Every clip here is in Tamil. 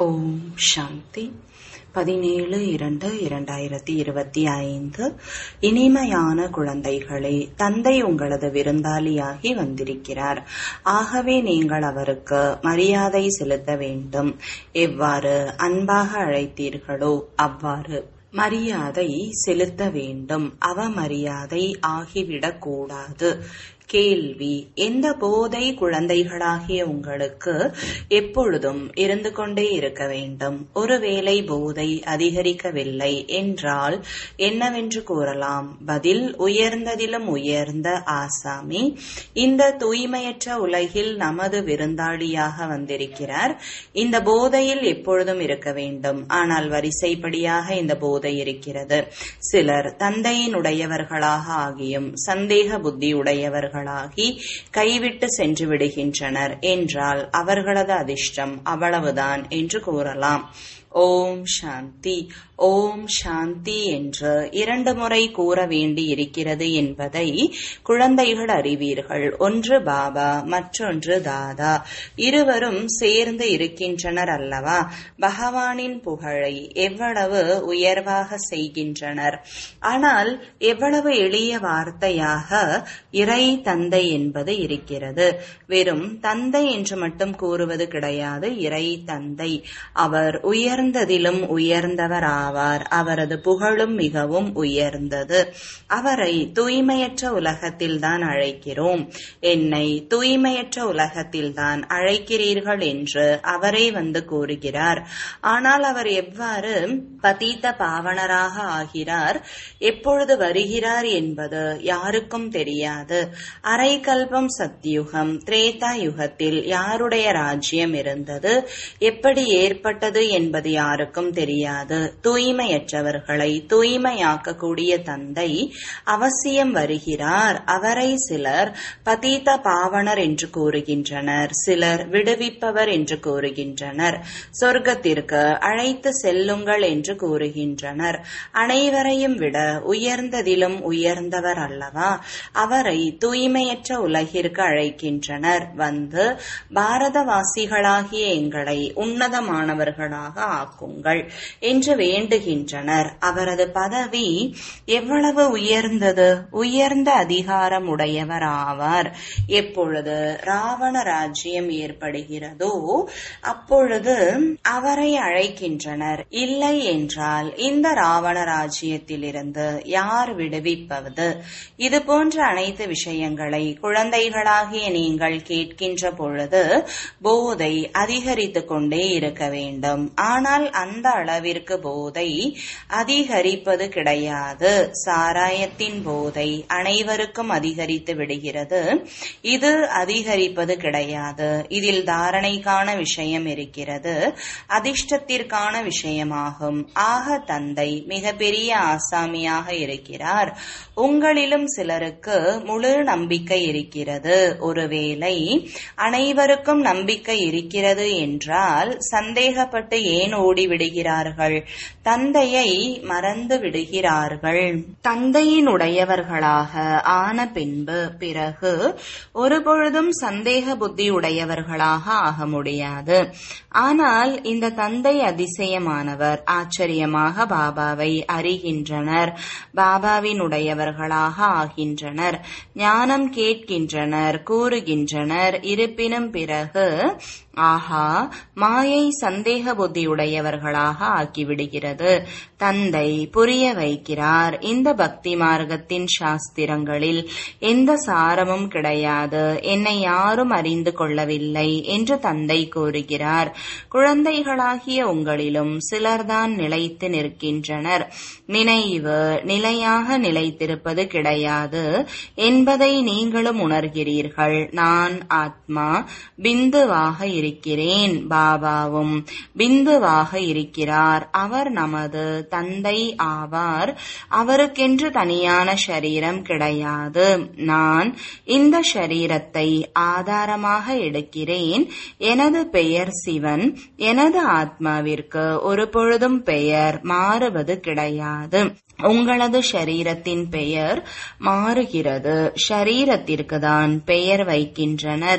ஓம் சாந்தி பதினேழு இரண்டு இரண்டாயிரத்தி இருபத்தி ஐந்து இனிமையான குழந்தைகளே தந்தை உங்களது விருந்தாளியாகி வந்திருக்கிறார் ஆகவே நீங்கள் அவருக்கு மரியாதை செலுத்த வேண்டும் எவ்வாறு அன்பாக அழைத்தீர்களோ அவ்வாறு மரியாதை செலுத்த வேண்டும் அவமரியாதை ஆகிவிடக் கூடாது கேள்வி எந்த போதை குழந்தைகளாகிய உங்களுக்கு எப்பொழுதும் இருந்து கொண்டே இருக்க வேண்டும் ஒருவேளை போதை அதிகரிக்கவில்லை என்றால் என்னவென்று கூறலாம் பதில் உயர்ந்ததிலும் உயர்ந்த ஆசாமி இந்த தூய்மையற்ற உலகில் நமது விருந்தாளியாக வந்திருக்கிறார் இந்த போதையில் எப்பொழுதும் இருக்க வேண்டும் ஆனால் வரிசைப்படியாக இந்த போதை இருக்கிறது சிலர் தந்தையினுடையவர்களாக ஆகியும் சந்தேக புத்தி உடையவர்கள் அவர்களாகி கைவிட்டு சென்று விடுகின்றனர் என்றால் அவர்களது அதிர்ஷ்டம் அவ்வளவுதான் என்று கூறலாம் ஓம் சாந்தி ஓம் சாந்தி என்று இரண்டு முறை கூற வேண்டி இருக்கிறது என்பதை குழந்தைகள் அறிவீர்கள் ஒன்று பாபா மற்றொன்று தாதா இருவரும் சேர்ந்து இருக்கின்றனர் அல்லவா பகவானின் புகழை எவ்வளவு உயர்வாக செய்கின்றனர் ஆனால் எவ்வளவு எளிய வார்த்தையாக இறை தந்தை என்பது இருக்கிறது வெறும் தந்தை என்று மட்டும் கூறுவது கிடையாது இறை தந்தை அவர் உயர் உயர்ந்ததிலும் உயர்ந்தவர் ஆவார் அவரது புகழும் மிகவும் உயர்ந்தது அவரை தூய்மையற்ற உலகத்தில் தான் அழைக்கிறோம் என்னை தூய்மையற்ற உலகத்தில் தான் அழைக்கிறீர்கள் என்று அவரே வந்து கூறுகிறார் ஆனால் அவர் எவ்வாறு பதீத்த பாவனராக ஆகிறார் எப்பொழுது வருகிறார் என்பது யாருக்கும் தெரியாது அரை கல்பம் சத்தியுகம் திரேதா யுகத்தில் யாருடைய ராஜ்யம் இருந்தது எப்படி ஏற்பட்டது என்பது யாருக்கும் தெரியாது தூய்மையற்றவர்களை தூய்மையாக்கக்கூடிய தந்தை அவசியம் வருகிறார் அவரை சிலர் பதீத பாவனர் என்று கூறுகின்றனர் சிலர் விடுவிப்பவர் என்று கூறுகின்றனர் சொர்க்கத்திற்கு அழைத்து செல்லுங்கள் என்று கூறுகின்றனர் அனைவரையும் விட உயர்ந்ததிலும் உயர்ந்தவர் அல்லவா அவரை தூய்மையற்ற உலகிற்கு அழைக்கின்றனர் வந்து பாரதவாசிகளாகிய எங்களை உன்னதமானவர்களாக ஆக்குங்கள் என்று வேண்டுகின்றனர் அவரது பதவி எவ்வளவு உயர்ந்தது உயர்ந்த அதிகாரம் உடையவர் ஆவார் எப்பொழுது ராவண ராஜ்யம் ஏற்படுகிறதோ அப்பொழுது அவரை அழைக்கின்றனர் இல்லை என்றால் இந்த ராவண ராஜ்யத்திலிருந்து யார் விடுவிப்பது இது போன்ற அனைத்து விஷயங்களை குழந்தைகளாகிய நீங்கள் கேட்கின்ற பொழுது போதை அதிகரித்துக் கொண்டே இருக்க வேண்டும் ஆனால் அந்த அளவிற்கு போதை அதிகரிப்பது கிடையாது சாராயத்தின் போதை அனைவருக்கும் அதிகரித்து விடுகிறது இது அதிகரிப்பது கிடையாது இதில் தாரணைக்கான விஷயம் இருக்கிறது அதிர்ஷ்டத்திற்கான விஷயமாகும் ஆக தந்தை மிகப்பெரிய ஆசாமியாக இருக்கிறார் உங்களிலும் சிலருக்கு முழு நம்பிக்கை இருக்கிறது ஒருவேளை அனைவருக்கும் நம்பிக்கை இருக்கிறது என்றால் சந்தேகப்பட்டு ஏன் ஓடிவிடுகிறார்கள் தந்தையை மறந்து விடுகிறார்கள் தந்தையினுடையவர்களாக ஆன பின்பு பிறகு ஒருபொழுதும் சந்தேக புத்தி உடையவர்களாக ஆக முடியாது ஆனால் இந்த தந்தை அதிசயமானவர் ஆச்சரியமாக பாபாவை அறிகின்றனர் பாபாவினுடையவர்களாக ஆகின்றனர் ஞானம் கேட்கின்றனர் கூறுகின்றனர் இருப்பினும் பிறகு ஆஹா மாயை சந்தேக புத்தியுடையவர்களாக ஆக்கிவிடுகிறது தந்தை புரிய வைக்கிறார் இந்த பக்தி மார்க்கத்தின் சாஸ்திரங்களில் எந்த சாரமும் கிடையாது என்னை யாரும் அறிந்து கொள்ளவில்லை என்று தந்தை கூறுகிறார் குழந்தைகளாகிய உங்களிலும் சிலர்தான் நிலைத்து நிற்கின்றனர் நினைவு நிலையாக நிலைத்திருப்பது கிடையாது என்பதை நீங்களும் உணர்கிறீர்கள் நான் ஆத்மா பிந்துவாக இருக்கிறேன் பாபாவும் பிந்துவாக இருக்கிறார் அவர் நமது தந்தை ஆவார் அவருக்கென்று தனியான சரீரம் கிடையாது நான் இந்த சரீரத்தை ஆதாரமாக எடுக்கிறேன் எனது பெயர் சிவன் எனது ஆத்மாவிற்கு ஒரு பொழுதும் பெயர் மாறுவது கிடையாது உங்களது ஷரீரத்தின் பெயர் மாறுகிறது ஷரீரத்திற்கு தான் பெயர் வைக்கின்றனர்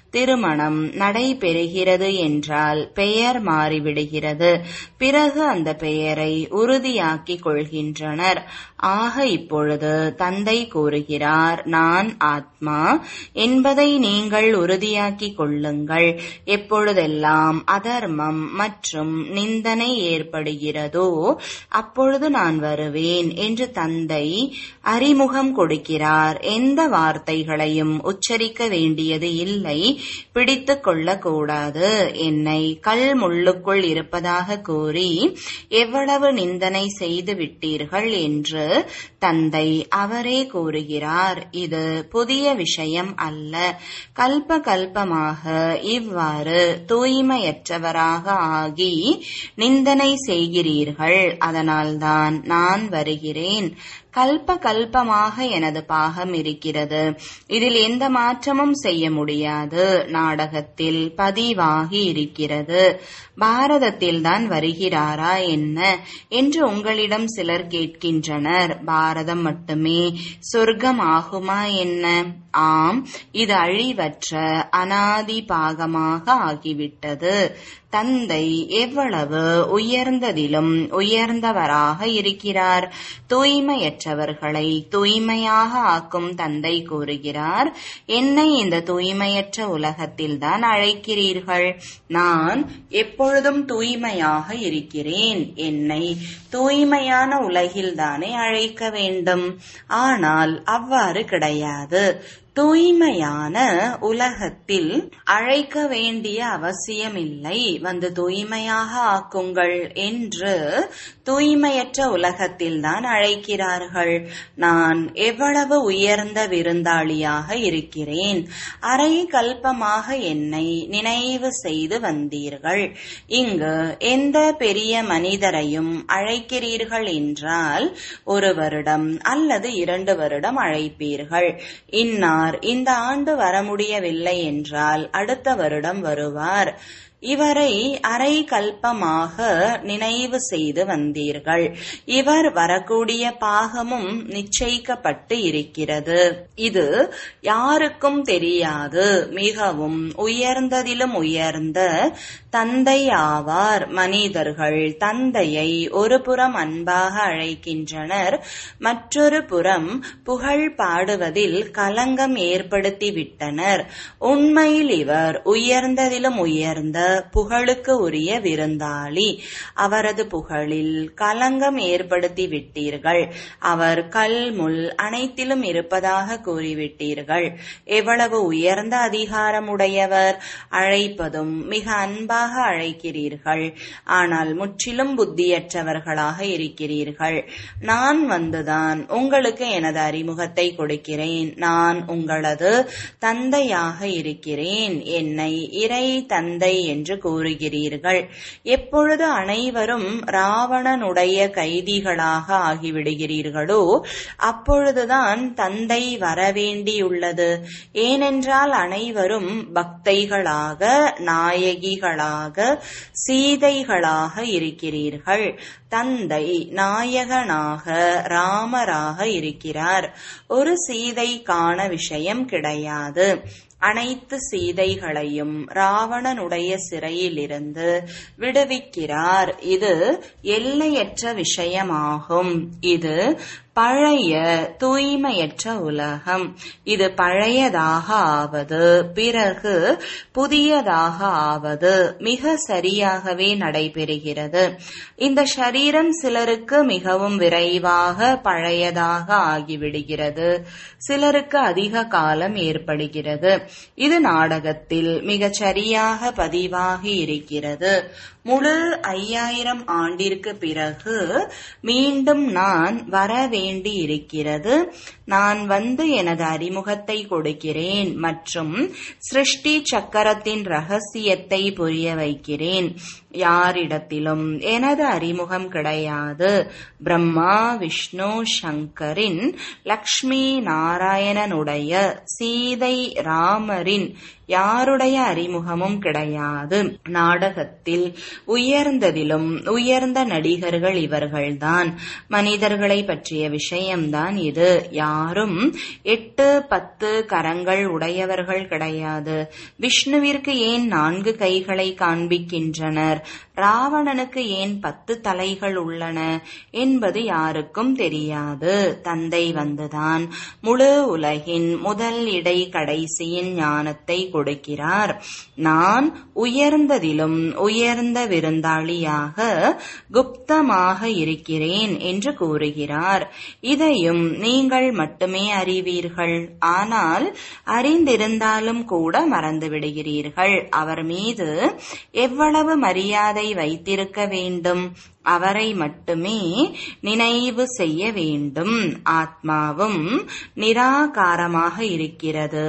திருமணம் நடைபெறுகிறது என்றால் பெயர் மாறிவிடுகிறது பிறகு அந்த பெயரை உறுதியாக்கிக் கொள்கின்றனர் ஆக இப்பொழுது தந்தை கூறுகிறார் நான் ஆத்மா என்பதை நீங்கள் உறுதியாக்கிக் கொள்ளுங்கள் எப்பொழுதெல்லாம் அதர்மம் மற்றும் நிந்தனை ஏற்படுகிறதோ அப்பொழுது நான் வருவேன் என்று தந்தை அறிமுகம் கொடுக்கிறார் எந்த வார்த்தைகளையும் உச்சரிக்க வேண்டியது இல்லை பிடித்துக் கொள்ளக்கூடாது என்னை கல் முள்ளுக்குள் இருப்பதாக கூறி எவ்வளவு நிந்தனை செய்து விட்டீர்கள் என்று தந்தை அவரே கூறுகிறார் இது புதிய விஷயம் அல்ல கல்ப கல்பமாக இவ்வாறு தூய்மையற்றவராக ஆகி நிந்தனை செய்கிறீர்கள் அதனால்தான் நான் வருகிறேன் கல்ப கல்பமாக எனது பாகம் இருக்கிறது இதில் எந்த மாற்றமும் செய்ய முடியாது நாடகத்தில் பதிவாகி இருக்கிறது பாரதத்தில் தான் வருகிறாரா என்ன என்று உங்களிடம் சிலர் கேட்கின்றனர் பாரதம் மட்டுமே சொர்க்கம் ஆகுமா என்ன ஆம் இது அழிவற்ற அனாதி பாகமாக ஆகிவிட்டது தந்தை எவ்வளவு உயர்ந்ததிலும் உயர்ந்தவராக இருக்கிறார் தூய்மையற்றவர்களை தூய்மையாக ஆக்கும் தந்தை கூறுகிறார் என்னை இந்த தூய்மையற்ற உலகத்தில்தான் அழைக்கிறீர்கள் நான் எப்பொழுதும் தூய்மையாக இருக்கிறேன் என்னை தூய்மையான உலகில்தானே அழைக்க வேண்டும் ஆனால் அவ்வாறு கிடையாது தூய்மையான உலகத்தில் அழைக்க வேண்டிய அவசியமில்லை வந்து தூய்மையாக ஆக்குங்கள் என்று தூய்மையற்ற உலகத்தில்தான் அழைக்கிறார்கள் நான் எவ்வளவு உயர்ந்த விருந்தாளியாக இருக்கிறேன் அரை கல்பமாக என்னை நினைவு செய்து வந்தீர்கள் இங்கு எந்த பெரிய மனிதரையும் அழைக்கிறீர்கள் என்றால் ஒரு வருடம் அல்லது இரண்டு வருடம் அழைப்பீர்கள் இன்னார் இந்த ஆண்டு வர முடியவில்லை என்றால் அடுத்த வருடம் வருவார் இவரை அரை கல்பமாக நினைவு செய்து வந்தீர்கள் இவர் வரக்கூடிய பாகமும் நிச்சயிக்கப்பட்டு இருக்கிறது இது யாருக்கும் தெரியாது மிகவும் உயர்ந்ததிலும் உயர்ந்த தந்தை ஆவார் மனிதர்கள் தந்தையை ஒரு புறம் அன்பாக அழைக்கின்றனர் மற்றொரு புறம் புகழ் பாடுவதில் கலங்கம் ஏற்படுத்தி விட்டனர் உண்மையில் இவர் உயர்ந்ததிலும் உயர்ந்த புகழுக்கு உரிய விருந்தாளி அவரது புகழில் கலங்கம் ஏற்படுத்தி விட்டீர்கள் அவர் கல் முள் அனைத்திலும் இருப்பதாக கூறிவிட்டீர்கள் எவ்வளவு உயர்ந்த அதிகாரமுடையவர் அழைப்பதும் மிக அன்பாக அழைக்கிறீர்கள் ஆனால் முற்றிலும் புத்தியற்றவர்களாக இருக்கிறீர்கள் நான் வந்துதான் உங்களுக்கு எனது அறிமுகத்தை கொடுக்கிறேன் நான் உங்களது தந்தையாக இருக்கிறேன் என்னை இறை தந்தை என்று கூறுகிறீர்கள் எப்பொழுது அனைவரும் ராவணனுடைய கைதிகளாக ஆகிவிடுகிறீர்களோ அப்பொழுதுதான் தந்தை வரவேண்டியுள்ளது ஏனென்றால் அனைவரும் பக்தைகளாக நாயகிகளாக சீதைகளாக இருக்கிறீர்கள் தந்தை நாயகனாக ராமராக இருக்கிறார் ஒரு சீதை காண விஷயம் கிடையாது அனைத்து சீதைகளையும் ராவணனுடைய சிறையிலிருந்து விடுவிக்கிறார் இது எல்லையற்ற விஷயமாகும் இது பழைய தூய்மையற்ற உலகம் இது பழையதாக ஆவது பிறகு புதியதாக ஆவது மிக சரியாகவே நடைபெறுகிறது இந்த சரீரம் சிலருக்கு மிகவும் விரைவாக பழையதாக ஆகிவிடுகிறது சிலருக்கு அதிக காலம் ஏற்படுகிறது இது நாடகத்தில் மிகச் சரியாக பதிவாகி இருக்கிறது முழு ஐயாயிரம் ஆண்டிற்கு பிறகு மீண்டும் நான் வர வேண்டி இருக்கிறது நான் வந்து எனது அறிமுகத்தை கொடுக்கிறேன் மற்றும் சிருஷ்டி சக்கரத்தின் ரகசியத்தை புரிய வைக்கிறேன் யாரிடத்திலும் எனது அறிமுகம் கிடையாது பிரம்மா விஷ்ணு சங்கரின் லக்ஷ்மி நாராயணனுடைய சீதை ராமரின் யாருடைய அறிமுகமும் கிடையாது நாடகத்தில் உயர்ந்ததிலும் உயர்ந்த நடிகர்கள் இவர்கள்தான் மனிதர்களை பற்றிய விஷயம்தான் இது யாரும் எட்டு பத்து கரங்கள் உடையவர்கள் கிடையாது விஷ்ணுவிற்கு ஏன் நான்கு கைகளை காண்பிக்கின்றனர் ராவணனுக்கு ஏன் பத்து தலைகள் உள்ளன என்பது யாருக்கும் தெரியாது தந்தை வந்துதான் முழு உலகின் முதல் இடை கடைசியின் ஞானத்தை கொடுக்கிறார் நான் உயர்ந்ததிலும் உயர்ந்த விருந்தாளியாக குப்தமாக இருக்கிறேன் என்று கூறுகிறார் இதையும் நீங்கள் மட்டுமே அறிவீர்கள் ஆனால் அறிந்திருந்தாலும் கூட மறந்து விடுகிறீர்கள் அவர் மீது எவ்வளவு மரியாதை வைத்திருக்க வேண்டும் அவரை மட்டுமே நினைவு செய்ய வேண்டும் ஆத்மாவும் நிராகாரமாக இருக்கிறது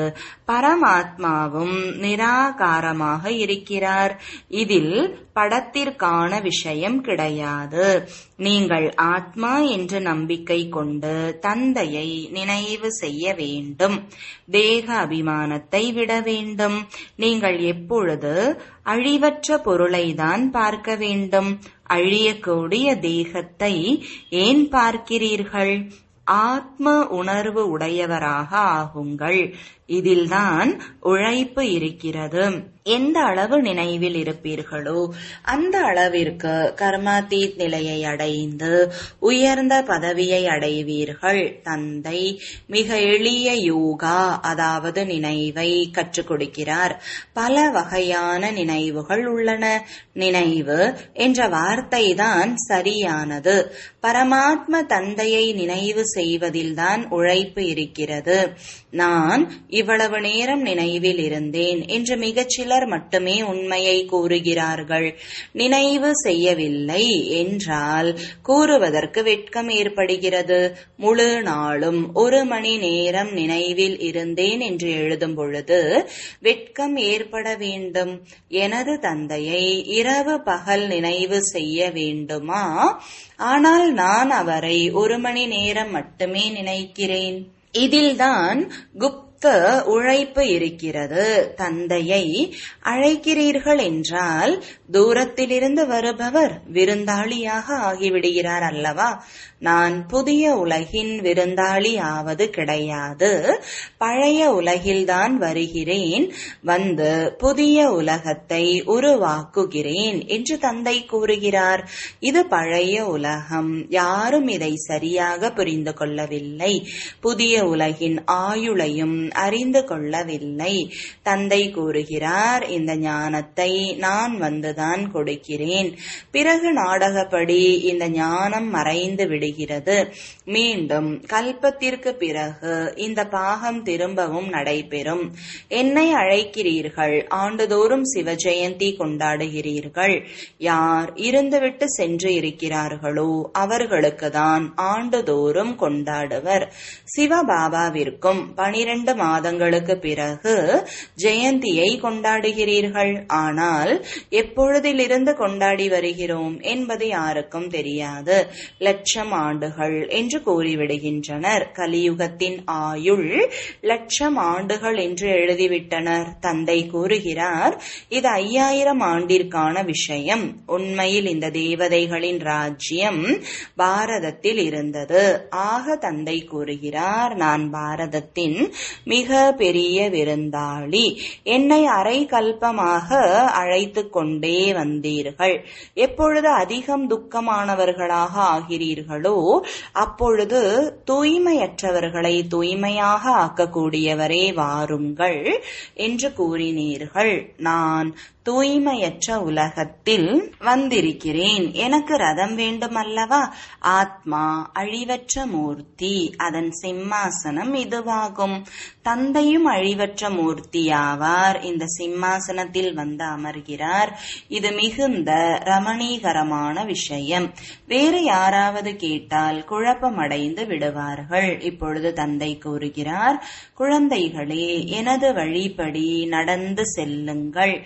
பரமாத்மாவும் நிராகாரமாக இருக்கிறார் இதில் படத்திற்கான விஷயம் கிடையாது நீங்கள் ஆத்மா என்று நம்பிக்கை கொண்டு தந்தையை நினைவு செய்ய வேண்டும் தேக அபிமானத்தை விட வேண்டும் நீங்கள் எப்பொழுது அழிவற்ற பொருளைதான் பார்க்க வேண்டும் அழியக்கூடிய தேகத்தை ஏன் பார்க்கிறீர்கள் ஆத்ம உணர்வு உடையவராக ஆகுங்கள் இதில்தான் உழைப்பு இருக்கிறது எந்த அளவு நினைவில் இருப்பீர்களோ அந்த அளவிற்கு கர்மாத்தீத் நிலையை அடைந்து உயர்ந்த பதவியை அடைவீர்கள் தந்தை மிக எளிய யோகா அதாவது நினைவை கற்றுக் கொடுக்கிறார் பல வகையான நினைவுகள் உள்ளன நினைவு என்ற வார்த்தை தான் சரியானது பரமாத்ம தந்தையை நினைவு செய்வதில்தான் உழைப்பு இருக்கிறது நான் இவ்வளவு நேரம் நினைவில் இருந்தேன் என்று மிகச் சிலர் மட்டுமே உண்மையை கூறுகிறார்கள் நினைவு செய்யவில்லை என்றால் கூறுவதற்கு வெட்கம் ஏற்படுகிறது முழு நாளும் ஒரு மணி நேரம் நினைவில் இருந்தேன் என்று எழுதும் பொழுது வெட்கம் ஏற்பட வேண்டும் எனது தந்தையை இரவு பகல் நினைவு செய்ய வேண்டுமா ஆனால் நான் அவரை ஒரு மணி நேரம் மட்டுமே நினைக்கிறேன் இதில்தான் குப்த உழைப்பு இருக்கிறது தந்தையை அழைக்கிறீர்கள் என்றால் தூரத்திலிருந்து வருபவர் விருந்தாளியாக ஆகிவிடுகிறார் அல்லவா நான் புதிய உலகின் விருந்தாளி ஆவது கிடையாது பழைய உலகில்தான் வருகிறேன் வந்து புதிய உலகத்தை உருவாக்குகிறேன் என்று தந்தை கூறுகிறார் இது பழைய உலகம் யாரும் இதை சரியாக புரிந்து கொள்ளவில்லை புதிய உலகின் ஆயுளையும் அறிந்து கொள்ளவில்லை தந்தை கூறுகிறார் இந்த ஞானத்தை நான் வந்துதான் கொடுக்கிறேன் பிறகு நாடகப்படி இந்த ஞானம் மறைந்து விடுகிறது மீண்டும் கல்பத்திற்கு பிறகு இந்த பாகம் திரும்பவும் நடைபெறும் என்னை அழைக்கிறீர்கள் ஆண்டுதோறும் சிவ ஜெயந்தி கொண்டாடுகிறீர்கள் யார் இருந்துவிட்டு சென்று இருக்கிறார்களோ அவர்களுக்கு தான் ஆண்டுதோறும் கொண்டாடுவர் சிவபாபாவிற்கும் பனிரெண்டு மாதங்களுக்கு பிறகு ஜெயந்தியை கொண்டாடுகிறீர்கள் ஆனால் எப்பொழுதிலிருந்து கொண்டாடி வருகிறோம் என்பது யாருக்கும் தெரியாது லட்சம் ஆண்டுகள் என்று கூறிவிடுகின்றனர் கலியுகத்தின் ஆயுள் லட்சம் ஆண்டுகள் என்று எழுதிவிட்டனர் தந்தை கூறுகிறார் இது ஐயாயிரம் ஆண்டிற்கான விஷயம் உண்மையில் இந்த தேவதைகளின் ராஜ்யம் பாரதத்தில் இருந்தது ஆக தந்தை கூறுகிறார் நான் பாரதத்தின் மிக பெரிய விருந்தாளி என்னை அரை கல்பமாக அழைத்து கொண்டே வந்தீர்கள் எப்பொழுது அதிகம் துக்கமானவர்களாக ஆகிறீர்களோ அப்பொழுது தூய்மையற்றவர்களை தூய்மையாக ஆக்கக்கூடியவரே வாருங்கள் என்று கூறினீர்கள் நான் தூய்மையற்ற உலகத்தில் வந்திருக்கிறேன் எனக்கு ரதம் வேண்டுமல்லவா ஆத்மா அழிவற்ற மூர்த்தி அதன் சிம்மாசனம் இதுவாகும் தந்தையும் அழிவற்ற மூர்த்தியாவார் இந்த சிம்மாசனத்தில் வந்து அமர்கிறார் இது மிகுந்த ரமணீகரமான விஷயம் வேறு யாராவது கேட்டால் குழப்பமடைந்து விடுவார்கள் இப்பொழுது தந்தை கூறுகிறார் குழந்தைகளே எனது வழிபடி நடந்து செல்லுங்கள்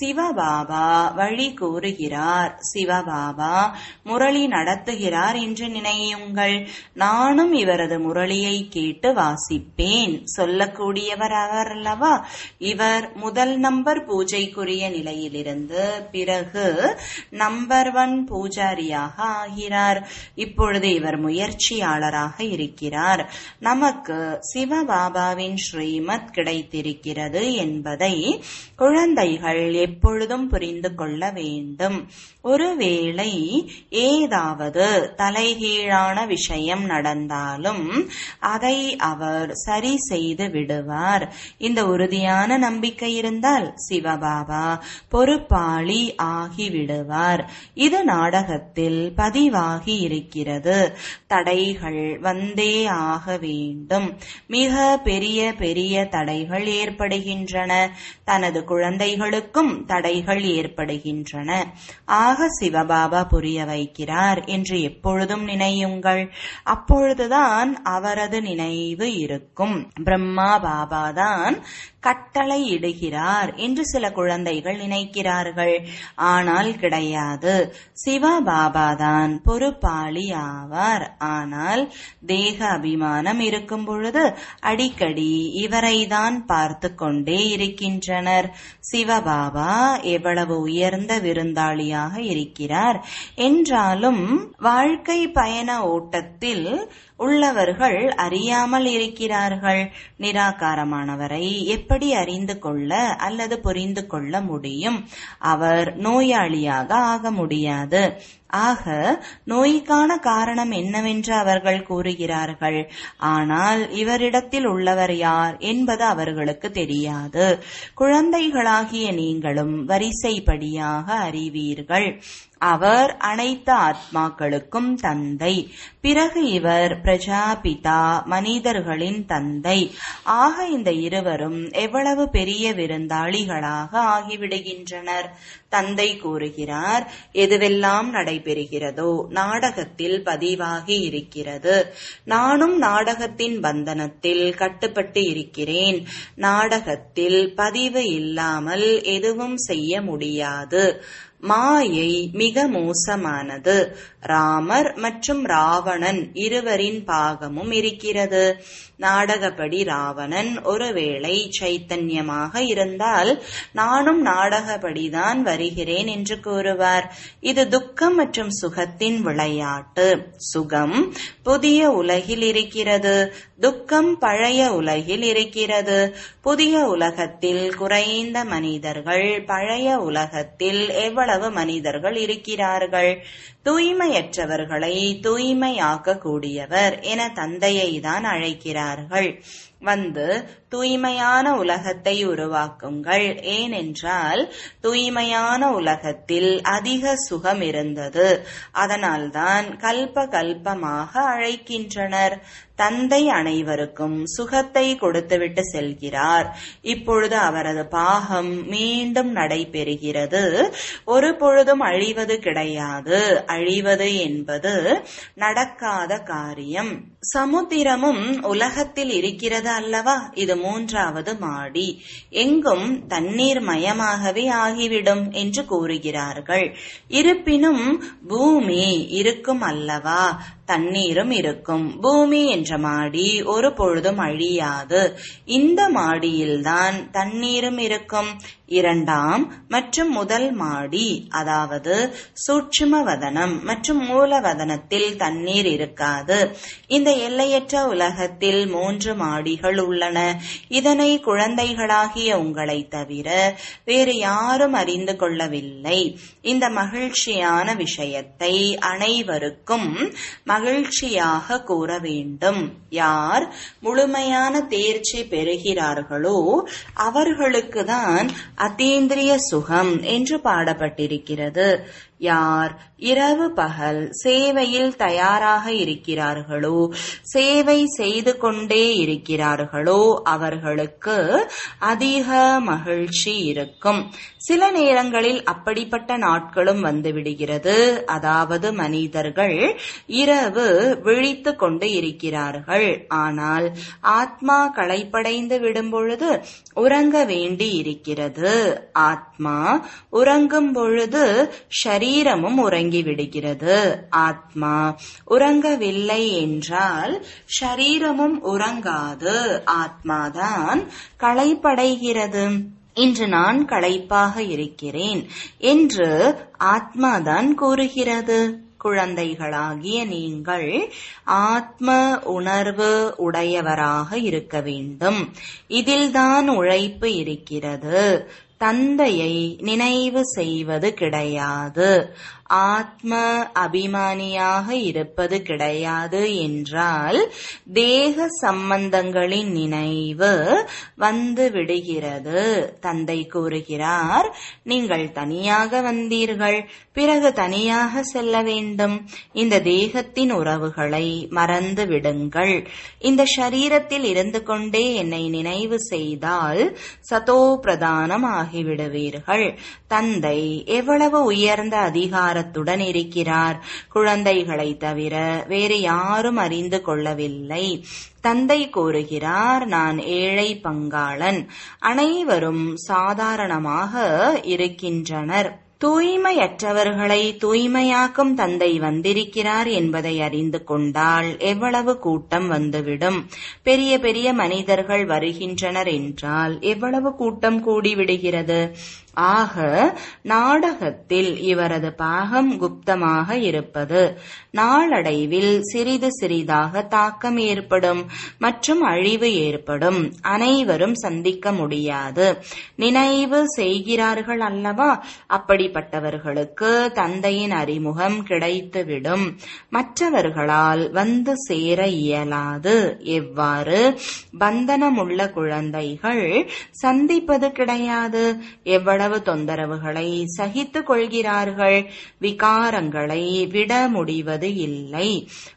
சிவபாபா வழி கூறுகிறார் சிவபாபா முரளி நடத்துகிறார் என்று நினையுங்கள் நானும் இவரது முரளியை கேட்டு வாசிப்பேன் சொல்லக்கூடியவர் அவர் அல்லவா இவர் முதல் நம்பர் பூஜைக்குரிய நிலையிலிருந்து பிறகு நம்பர் ஒன் பூஜாரியாக ஆகிறார் இப்பொழுது இவர் முயற்சியாளராக இருக்கிறார் நமக்கு சிவபாபாவின் ஸ்ரீமத் கிடைத்திருக்கிறது என்பதை குழந்தைகள் எப்பொழுதும் புரிந்து கொள்ள வேண்டும் ஒருவேளை ஏதாவது தலைகீழான விஷயம் நடந்தாலும் அதை அவர் சரி செய்து விடுவார் இந்த உறுதியான நம்பிக்கை இருந்தால் சிவபாபா பொறுப்பாளி ஆகிவிடுவார் இது நாடகத்தில் பதிவாகி இருக்கிறது தடைகள் வந்தே ஆக வேண்டும் மிக பெரிய பெரிய தடைகள் ஏற்படுகின்றன தனது குழந்தைகளுக்கும் தடைகள் ஏற்படுகின்றன ஆக சிவபாபா புரிய வைக்கிறார் என்று எப்பொழுதும் நினையுங்கள் அப்பொழுதுதான் அவரது நினைவு இருக்கும் பிரம்மா பாபாதான் கட்டளை இடுகிறார் என்று சில குழந்தைகள் நினைக்கிறார்கள் ஆனால் கிடையாது சிவபாபாதான் பொறுப்பாளி ஆவார் ஆனால் தேக அபிமானம் இருக்கும் பொழுது அடிக்கடி இவரைதான் பார்த்து கொண்டே இருக்கின்றனர் சிவபாபா எவ்வளவு உயர்ந்த விருந்தாளியாக இருக்கிறார் என்றாலும் வாழ்க்கை பயண ஓட்டத்தில் உள்ளவர்கள் அறியாமல் இருக்கிறார்கள் நிராகாரமானவரை எப்படி அறிந்து கொள்ள அல்லது புரிந்து கொள்ள முடியும் அவர் நோயாளியாக ஆக முடியாது ஆக நோய்க்கான காரணம் என்னவென்று அவர்கள் கூறுகிறார்கள் ஆனால் இவரிடத்தில் உள்ளவர் யார் என்பது அவர்களுக்கு தெரியாது குழந்தைகளாகிய நீங்களும் வரிசைப்படியாக அறிவீர்கள் அவர் அனைத்து ஆத்மாக்களுக்கும் தந்தை பிறகு இவர் பிரஜாபிதா மனிதர்களின் தந்தை ஆக இந்த இருவரும் எவ்வளவு பெரிய விருந்தாளிகளாக ஆகிவிடுகின்றனர் தந்தை கூறுகிறார் எதுவெல்லாம் நடைபெறுகிறதோ நாடகத்தில் பதிவாகி இருக்கிறது நானும் நாடகத்தின் பந்தனத்தில் கட்டுப்பட்டு இருக்கிறேன் நாடகத்தில் பதிவு இல்லாமல் எதுவும் செய்ய முடியாது மாயை மிக மோசமானது ராமர் மற்றும் ராவணன் இருவரின் பாகமும் இருக்கிறது நாடகப்படி ராவணன் ஒருவேளை சைத்தன்யமாக இருந்தால் நானும் நாடகப்படிதான் வருகிறேன் என்று கூறுவார் இது துக்கம் மற்றும் சுகத்தின் விளையாட்டு சுகம் புதிய உலகில் இருக்கிறது துக்கம் பழைய உலகில் இருக்கிறது புதிய உலகத்தில் குறைந்த மனிதர்கள் பழைய உலகத்தில் எவ்வளவு மனிதர்கள் இருக்கிறார்கள் தூய்மையற்றவர்களை தூய்மையாக்க கூடியவர் என தந்தையை தான் அழைக்கிறார்கள் வந்து தூய்மையான உலகத்தை உருவாக்குங்கள் ஏனென்றால் தூய்மையான உலகத்தில் அதிக சுகம் இருந்தது அதனால்தான் கல்ப கல்பமாக அழைக்கின்றனர் தந்தை அனைவருக்கும் சுகத்தை கொடுத்துவிட்டு செல்கிறார் இப்பொழுது அவரது பாகம் மீண்டும் நடைபெறுகிறது ஒரு பொழுதும் அழிவது கிடையாது அழிவது என்பது நடக்காத காரியம் சமுத்திரமும் உலகத்தில் இருக்கிறது அல்லவா இது மூன்றாவது மாடி எங்கும் தண்ணீர் மயமாகவே ஆகிவிடும் என்று கூறுகிறார்கள் இருப்பினும் பூமி இருக்கும் அல்லவா தண்ணீரும் இருக்கும் பூமி என்ற மாடி ஒரு பொழுதும் அழியாது இந்த மாடியில்தான் தண்ணீரும் இருக்கும் இரண்டாம் மற்றும் முதல் மாடி அதாவது சூட்சும வதனம் மற்றும் மூலவதனத்தில் தண்ணீர் இருக்காது இந்த எல்லையற்ற உலகத்தில் மூன்று மாடிகள் உள்ளன இதனை குழந்தைகளாகிய உங்களை தவிர வேறு யாரும் அறிந்து கொள்ளவில்லை இந்த மகிழ்ச்சியான விஷயத்தை அனைவருக்கும் மகிழ்ச்சியாக கூற வேண்டும் யார் முழுமையான தேர்ச்சி பெறுகிறார்களோ அவர்களுக்குதான் அதீந்திரிய சுகம் என்று பாடப்பட்டிருக்கிறது யார் இரவு பகல் சேவையில் தயாராக இருக்கிறார்களோ சேவை செய்து கொண்டே இருக்கிறார்களோ அவர்களுக்கு அதிக மகிழ்ச்சி இருக்கும் சில நேரங்களில் அப்படிப்பட்ட நாட்களும் வந்துவிடுகிறது அதாவது மனிதர்கள் இரவு விழித்து கொண்டு இருக்கிறார்கள் ஆனால் ஆத்மா களைப்படைந்து விடும் பொழுது உறங்க வேண்டி இருக்கிறது ஆத்மா ஆத்மா உறங்கும் பொழுது ஷரீரமும் உறங்கிவிடுகிறது ஆத்மா உறங்கவில்லை என்றால் ஷரீரமும் உறங்காது ஆத்மாதான் களைப்படைகிறது இன்று நான் களைப்பாக இருக்கிறேன் என்று ஆத்மாதான் கூறுகிறது குழந்தைகளாகிய நீங்கள் ஆத்ம உணர்வு உடையவராக இருக்க வேண்டும் இதில்தான் உழைப்பு இருக்கிறது தந்தையை நினைவு செய்வது கிடையாது ஆத்ம அபிமானியாக இருப்பது கிடையாது என்றால் தேக சம்பந்தங்களின் நினைவு வந்து விடுகிறது தந்தை கூறுகிறார் நீங்கள் தனியாக வந்தீர்கள் பிறகு தனியாக செல்ல வேண்டும் இந்த தேகத்தின் உறவுகளை மறந்து விடுங்கள் இந்த சரீரத்தில் இருந்து கொண்டே என்னை நினைவு செய்தால் சதோ பிரதானம் ஆகிவிடுவீர்கள் தந்தை எவ்வளவு உயர்ந்த அதிகாரத்துடன் இருக்கிறார் குழந்தைகளை தவிர வேறு யாரும் அறிந்து கொள்ளவில்லை தந்தை கூறுகிறார் நான் ஏழை பங்காளன் அனைவரும் சாதாரணமாக இருக்கின்றனர் தூய்மையற்றவர்களை தூய்மையாக்கும் தந்தை வந்திருக்கிறார் என்பதை அறிந்து கொண்டால் எவ்வளவு கூட்டம் வந்துவிடும் பெரிய பெரிய மனிதர்கள் வருகின்றனர் என்றால் எவ்வளவு கூட்டம் கூடிவிடுகிறது ஆக நாடகத்தில் இவரது பாகம் குப்தமாக இருப்பது நாளடைவில் சிறிது சிறிதாக தாக்கம் ஏற்படும் மற்றும் அழிவு ஏற்படும் அனைவரும் சந்திக்க முடியாது நினைவு செய்கிறார்கள் அல்லவா அப்படிப்பட்டவர்களுக்கு தந்தையின் அறிமுகம் கிடைத்துவிடும் மற்றவர்களால் வந்து சேர இயலாது எவ்வாறு பந்தனமுள்ள குழந்தைகள் சந்திப்பது கிடையாது எவ்வளவு எவ்வளவு தொந்தரவுகளை சகித்துக் கொள்கிறார்கள் விகாரங்களை விட முடிவது இல்லை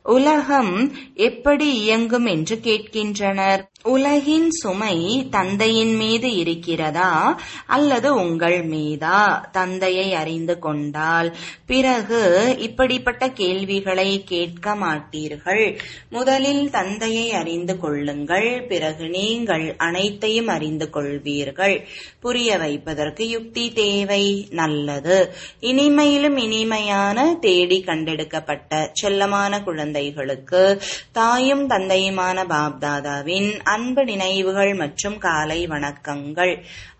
உலகம் எப்படி இயங்கும் என்று கேட்கின்றனர் உலகின் சுமை தந்தையின் மீது இருக்கிறதா அல்லது உங்கள் மீதா தந்தையை அறிந்து கொண்டால் பிறகு இப்படிப்பட்ட கேள்விகளை கேட்க மாட்டீர்கள் முதலில் தந்தையை அறிந்து கொள்ளுங்கள் பிறகு நீங்கள் அனைத்தையும் அறிந்து கொள்வீர்கள் புரிய வைப்பதற்கு யுக்தி தேவை நல்லது இனிமையிலும் இனிமையான தேடி கண்டெடுக்கப்பட்ட செல்லமான குழந்தைகளுக்கு தாயும் தந்தையுமான பாப்தாதாவின் அன்பு நினைவுகள் மற்றும் காலை வணக்கங்கள்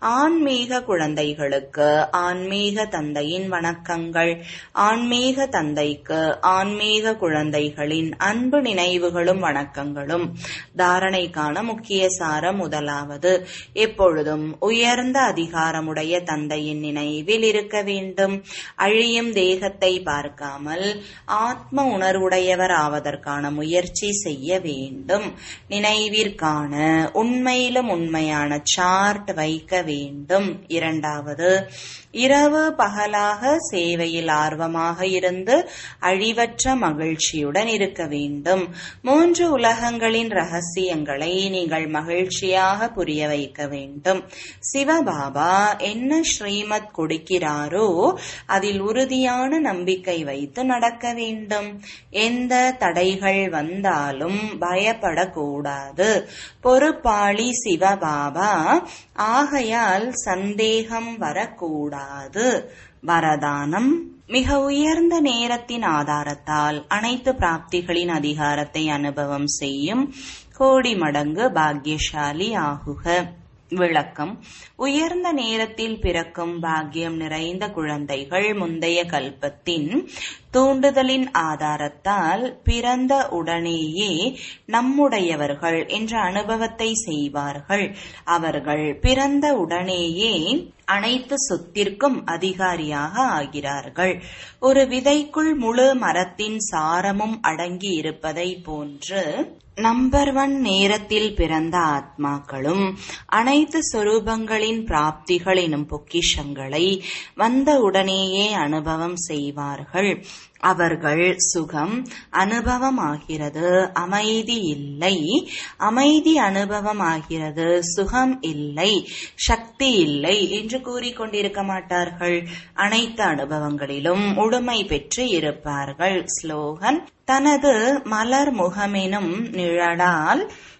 ஆன்மீக குழந்தைகளுக்கு ஆன்மீக தந்தையின் வணக்கங்கள் ஆன்மீக தந்தைக்கு ஆன்மீக குழந்தைகளின் அன்பு நினைவுகளும் வணக்கங்களும் தாரணைக்கான முக்கிய சாரம் முதலாவது எப்பொழுதும் உயர்ந்த அதிகாரமுடைய தந்தையின் நினைவில் இருக்க வேண்டும் அழியும் தேகத்தை பார்க்காமல் ஆத்ம உணர்வுடையவர் ஆவதற்கான முயற்சி செய்ய வேண்டும் நினைவிற்கான உண்மையிலும் உண்மையான சார்ட் வைக்க வேண்டும் இரண்டாவது இரவு பகலாக சேவையில் ஆர்வமாக இருந்து அழிவற்ற மகிழ்ச்சியுடன் இருக்க வேண்டும் மூன்று உலகங்களின் ரகசியங்களை நீங்கள் மகிழ்ச்சியாக புரிய வைக்க வேண்டும் சிவபாபா என்ன ஸ்ரீமத் கொடுக்கிறாரோ அதில் உறுதியான நம்பிக்கை வைத்து நடக்க வேண்டும் எந்த தடைகள் வந்தாலும் பயப்படக்கூடாது பொறுப்பாளி சிவபாபா ஆகையால் சந்தேகம் வரக்கூடாது வரதானம் மிக உயர்ந்த நேரத்தின் ஆதாரத்தால் அனைத்து பிராப்திகளின் அதிகாரத்தை அனுபவம் செய்யும் கோடி மடங்கு பாக்யசாலி ஆகுக விளக்கம் உயர்ந்த நேரத்தில் பிறக்கும் பாக்கியம் நிறைந்த குழந்தைகள் முந்தைய கல்பத்தின் தூண்டுதலின் ஆதாரத்தால் பிறந்த உடனேயே நம்முடையவர்கள் என்ற அனுபவத்தை செய்வார்கள் அவர்கள் பிறந்த உடனேயே அனைத்து சொத்திற்கும் அதிகாரியாக ஆகிறார்கள் ஒரு விதைக்குள் முழு மரத்தின் சாரமும் அடங்கி இருப்பதை போன்று நம்பர் ஒன் நேரத்தில் பிறந்த ஆத்மாக்களும் அனைத்து சொரூபங்களின் பிராப்திகள் எனும் பொக்கிஷங்களை வந்தவுடனேயே அனுபவம் செய்வார்கள் அவர்கள் சுகம் அனுபவமாகிறது அமைதி இல்லை அமைதி அனுபவமாகிறது சுகம் இல்லை சக்தி இல்லை என்று கூறிக்கொண்டிருக்க மாட்டார்கள் அனைத்து அனுபவங்களிலும் முழுமை பெற்று இருப்பார்கள் ஸ்லோகன் தனது மலர் முகமெனும் நிழலால்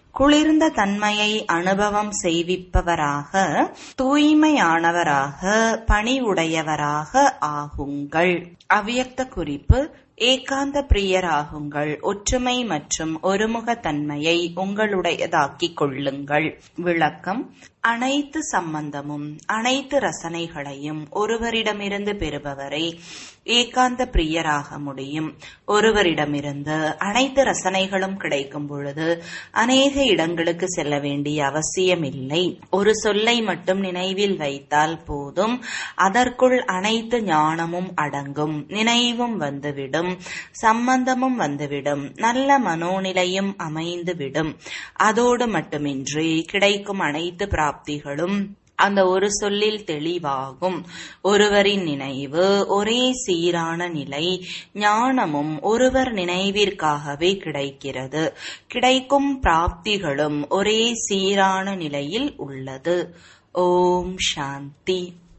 குளிர்ந்த தன்மையை அனுபவம் செய்விப்பவராக தூய்மையானவராக பணிவுடையவராக ஆகுங்கள் அவ்வியக்த குறிப்பு ஏகாந்த பிரியராகுங்கள் ஒற்றுமை மற்றும் ஒருமுக தன்மையை உங்களுடையதாக்கிக் கொள்ளுங்கள் விளக்கம் அனைத்து சம்பந்தமும் அனைத்து ரசனைகளையும் ஒருவரிடமிருந்து பெறுபவரை ஏகாந்த பிரியராக முடியும் ஒருவரிடமிருந்து அனைத்து ரசனைகளும் கிடைக்கும் பொழுது அநேக இடங்களுக்கு செல்ல வேண்டிய அவசியமில்லை ஒரு சொல்லை மட்டும் நினைவில் வைத்தால் போதும் அதற்குள் அனைத்து ஞானமும் அடங்கும் நினைவும் வந்துவிடும் சம்பந்தமும் வந்துவிடும் நல்ல மனோநிலையும் அமைந்துவிடும் அதோடு மட்டுமின்றி கிடைக்கும் அனைத்து பிராப்திகளும் அந்த ஒரு சொல்லில் தெளிவாகும் ஒருவரின் நினைவு ஒரே சீரான நிலை ஞானமும் ஒருவர் நினைவிற்காகவே கிடைக்கிறது கிடைக்கும் பிராப்திகளும் ஒரே சீரான நிலையில் உள்ளது ஓம் சாந்தி